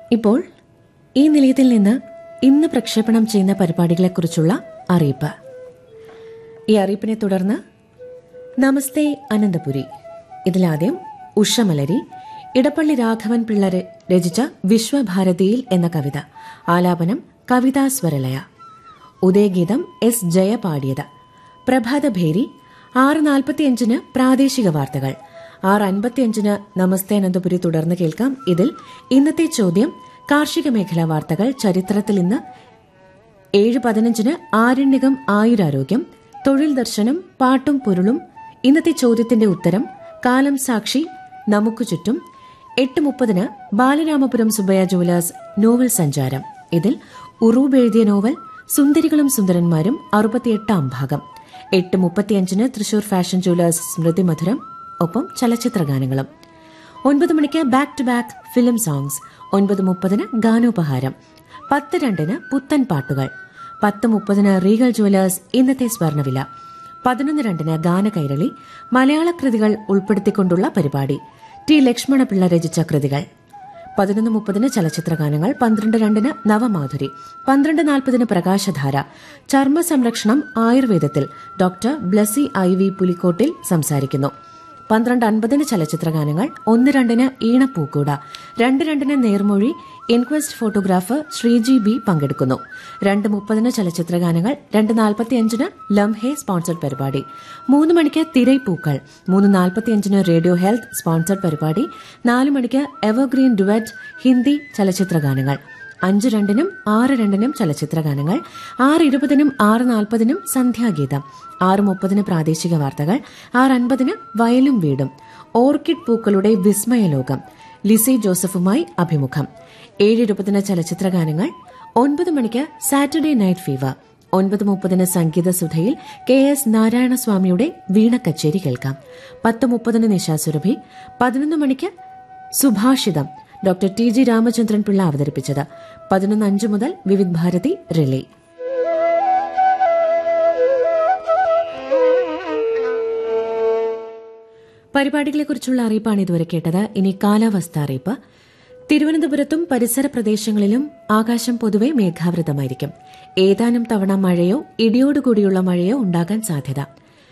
ഇപ്പോൾ ഈ നിലയത്തിൽ നിന്ന് ഇന്ന് പ്രക്ഷേപണം ചെയ്യുന്ന പരിപാടികളെക്കുറിച്ചുള്ള അറിയിപ്പ് ഈ അറിയിപ്പിനെ തുടർന്ന് നമസ്തേ അനന്തപുരി ഇതിലാദ്യം ഉഷമലരി ഇടപ്പള്ളി രാഘവൻ പിള്ള ര- രചിച്ച വിശ്വഭാരതിയിൽ എന്ന കവിത ആലാപനം കവിതാ സ്വരലയ ഉദയഗീതം എസ് ജയ പാടിയത് പ്രഭാതഭേരി ആറ് നാൽപ്പത്തിയഞ്ചിന് പ്രാദേശിക വാർത്തകൾ ആറ് അൻപത്തിയഞ്ചിന് നമസ്തേ അനന്തപുരി തുടർന്ന് കേൾക്കാം ഇതിൽ ഇന്നത്തെ ചോദ്യം കാർഷിക മേഖലാ വാർത്തകൾ ചരിത്രത്തിൽ ഇന്ന് ഏഴ് പതിനഞ്ചിന് ആരണ്യകം ആയുരാരോഗ്യം തൊഴിൽ ദർശനം പാട്ടും പൊരുളും ഇന്നത്തെ ചോദ്യത്തിന്റെ ഉത്തരം കാലം സാക്ഷി നമുക്ക് ചുറ്റും എട്ട് മുപ്പതിന് ബാലരാമപുരം സുബയ ജുവലേഴ്സ് നോവൽ സഞ്ചാരം ഇതിൽ ഉറൂബ് എഴുതിയ നോവൽ സുന്ദരികളും സുന്ദരന്മാരും അറുപത്തിയെട്ടാം ഭാഗം എട്ട് മുപ്പത്തിയഞ്ചിന് തൃശൂർ ഫാഷൻ ജുവലേഴ്സ് സ്മൃതി മധുരം ഒപ്പം ചലച്ചിത്ര ഗാനങ്ങളും ഒൻപത് മണിക്ക് back to back film songs ഒൻപത് മുപ്പതിന് ഗാനോപഹാരം പത്ത് രണ്ടിന് പുത്തൻ പാട്ടുകൾ പത്ത് മുപ്പതിന് റീഗൽ ജുവലേഴ്സ് ഇന്നത്തെ സ്വർണ്ണവില പതിനൊന്ന് രണ്ടിന് ഗാനകൈരളി മലയാള കൃതികൾ ഉൾപ്പെടുത്തിക്കൊണ്ടുള്ള പരിപാടി ടി ലക്ഷ്മണപിള്ള രചിച്ച കൃതികൾ പതിനൊന്ന് മുപ്പതിന് ചലച്ചിത്ര ഗാനങ്ങൾ പന്ത്രണ്ട് രണ്ടിന് നവമാധുരി പന്ത്രണ്ട് നാൽപ്പതിന് പ്രകാശധാര ചർമ്മ സംരക്ഷണം ആയുർവേദത്തിൽ doctor Blessy I V Pulikkottil സംസാരിക്കുന്നു പന്ത്രണ്ട് അൻപതിന് ചലച്ചിത്ര ഗാനങ്ങൾ ഒന്ന് രണ്ടിന് ഈണപ്പൂക്കൂട രണ്ട് രണ്ടിന് നേർമൊഴി ഇൻക്വസ്റ്റ് ഫോട്ടോഗ്രാഫർ ശ്രീജി ബി പങ്കെടുക്കുന്നു രണ്ട് മുപ്പതിന് ചലച്ചിത്ര ഗാനങ്ങൾ രണ്ട് നാൽപ്പത്തിയഞ്ചിന് ലംഹെ സ്പോൺസർഡ് പരിപാടി മൂന്ന് മണിക്ക് തിരൈപ്പൂക്കൾ മൂന്ന് നാൽപ്പത്തിയഞ്ചിന് റേഡിയോ ഹെൽത്ത് സ്പോൺസർഡ് പരിപാടി നാല് മണിക്ക് എവർഗ്രീൻ ഡുവറ്റ് ഹിന്ദി ചലച്ചിത്ര ഗാനങ്ങൾ അഞ്ച് രണ്ടിനും ആറ് രണ്ടിനും ചലച്ചിത്ര ഗാനങ്ങൾ ആറ് ഇരുപതിനും ആറ് നാൽപ്പതിനും സന്ധ്യാഗീതം ആറ് മുപ്പതിന് പ്രാദേശിക വാർത്തകൾ ആറ് അൻപതിന് വയലും വീടും ഓർക്കിഡ് പൂക്കളുടെ വിസ്മയലോകം ലിസി ജോസഫുമായി അഭിമുഖം ഏഴ് ഇരുപതിന് ചലച്ചിത്ര ഗാനങ്ങൾ ഒൻപത് മണിക്ക് സാറ്റർഡേ നൈറ്റ് ഫീവർ ഒൻപത് മുപ്പതിന് സംഗീത സുധയിൽ കെ എസ് നാരായണസ്വാമിയുടെ വീണ കച്ചേരി കേൾക്കാം പത്ത് മുപ്പതിന് നിശാസുരഭി പതിനൊന്ന് മണിക്ക് സുഭാഷിതം doctor T G Ramachandran Pillai അവതരിപ്പിച്ചത് പതിനൊന്ന് അഞ്ച് മുതൽ വിവിധ് ഭാരതി റിലേ പരിപാടികളെക്കുറിച്ചുള്ള അറിയിപ്പാണ് ഇതുവരെ കേട്ടത് ഇനി കാലാവസ്ഥ അറിയിപ്പ് തിരുവനന്തപുരത്തും പരിസര പ്രദേശങ്ങളിലും ആകാശം പൊതുവെ മേഘാവൃതമായിരിക്കും ഏതാനും തവണ മഴയോ ഇടിയോടുകൂടിയുള്ള മഴയോ ഉണ്ടാകാൻ സാധ്യത